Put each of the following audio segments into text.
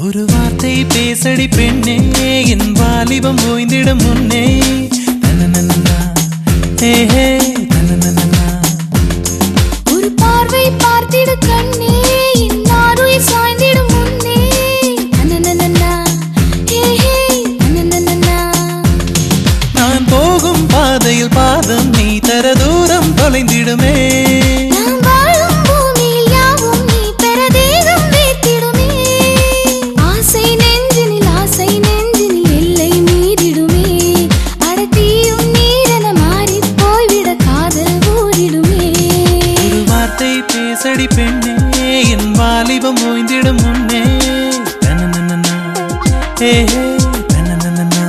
ஒரு வார்த்தை பேசடி பெண்ணே என் வாலிபம் ஓய்ந்திடும் முன்னே தனனனனா, ஹே ஹே, தனனனனா. ஒரு பார்வை பார்த்திடு கண்ணே என் ஆருயிர் சாய்ந்திடும் முன்னே அனனனனா, ஹே ஹே, அனனனனா. நான் போகும் பாதையில் பாதம் நீ தர தூரம் தொலைந்திடுமே நாம் வாழும் பூமியில் யாவும் நீ பெற தேகம் வேர்த்திடுமே. ஆசை நெஞ்சினில் ஆசை நெஞ்சினில் எல்லை மீறிடுமே. அடர்த்தியும் நீரென மாறிப் போய்விட காதல் ஊறிடுமே. ஒரு வார்த்தை பேசடி பெண்ணே என் வாலிபம் ஓய்ந்திடும் முன்னே தனனனனா, ஹே ஹே, தனனனனா.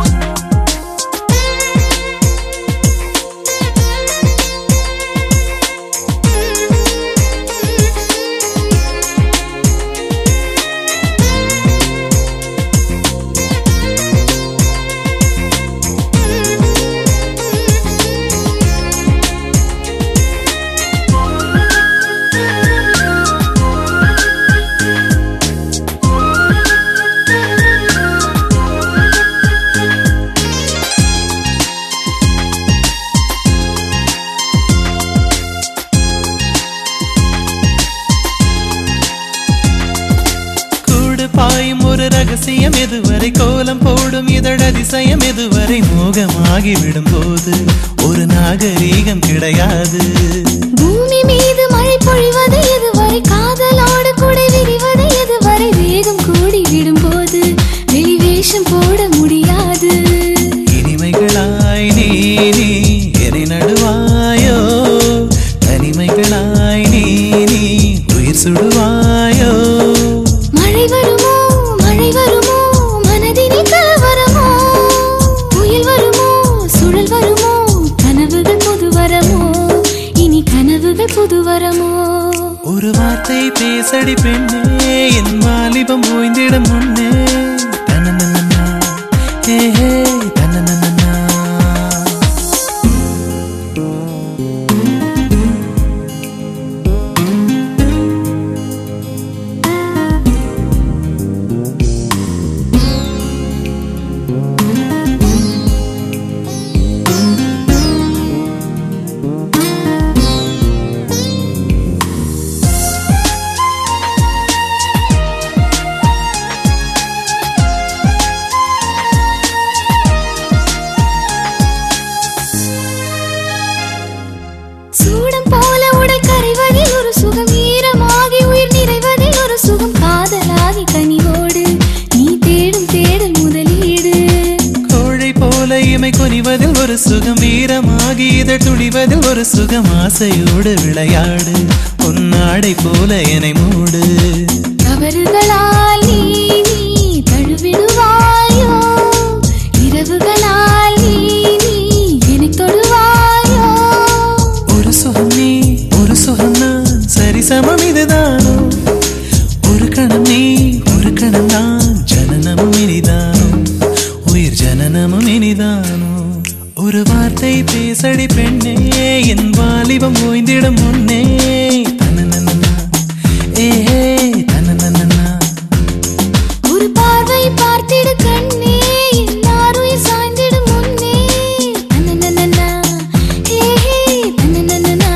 கூடு பாயும் ஒரு ரகசியம் எதுவரை கோலம் போடும் இதழ் அதிசயம் எதுவரை மோகமாகி விடும் போது ஒரு நாகரீகம் கிடையாது பூமி மீது மழை பொழிவது எதுவரை காதலோடு குடை விரிவது எதுவரை வேகம் கூடி விடும்போது வெளிவேஷம் போட முடியாது இனிமைகளாய் நீ நீ என்னை நடுவாயோ தனிமைகளாய் நீ நீ உயிர் சுடுவாயோ மழை வருமோ மழை வருமோ மனதினில் கலவரமோ புயல் வருமோ சுழல் வருமோ கனவுகள் புது வரமோ இனி கனவுகள் புது வரமோ ஒரு வார்த்தை பேசடி பெண்ணே என் வாலிபம் ஓய்ந்திடும் முன்னே தனனனனா, ஹே ஹே, தனனனனா. சூடம் போல உடல் கரைவதில் ஒரு சுகம் ஈரமாகி உயிர் நிறைவதில் ஒரு சுகம் காதலாகி கனிவோடு நீ தேடும் தேடல் முதலீடு கோழை போல இமை கொனிவதில் ஒரு சுகம் வீரமாகி இதழ் துணிவதில் ஒரு சுகம் ஆசையோடு விளையாடு பொன்னாடை போல என்னை மூடு தவறுகளால் நீ நீ தழுவிடுவாயோ இரவுகளால் நீ நீ என்னை தொடுவாயோ ஒரு சுகம் நீ ஒரு சுகம் நான் சரிசமம் இதுதானோ ஒரு கணம் நீ ஒரு கணம் நான் ஜனனமும் இனிதானோ உயிர் ஜனனமும் இனிதானோ ஒரு வார்த்தை பேசடி பெண்ணே என் வாலிபம் ஓய்ந்திடும் முன்னே தனனனனா, ஏ ஹே, தனனனனா. ஒரு பார்வை பார்த்திடு கண்ணே எல்லாரும் சாய்ந்திடும் முன்னே அனனனனா, ஹே ஹே, அனனனனா.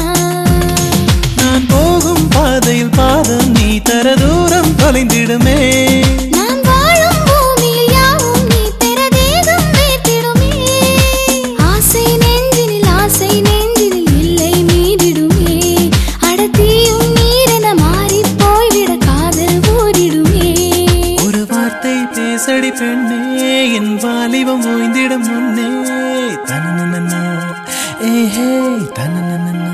நான் போகும் பாதையில் பாதம் நீ தர தூரம் தொலைந்திடுமே நாம் வாழும் பூமியில் யாவும் நீ பெற தேகம் வேர்த்திடுமே. ஆசை நெஞ்சினில் ஆசை நெஞ்சினில் எல்லை மீறிடுமே. அடர்த்தியும் நீரென மாறிப் போய்விட காதல் ஊறிடுமே. ஒரு வார்த்தை பேசடி பெண்ணே என் வாலிபம் ஓய்ந்திடும் முன்னே தனனனனா ஏ ஹே தனனனனா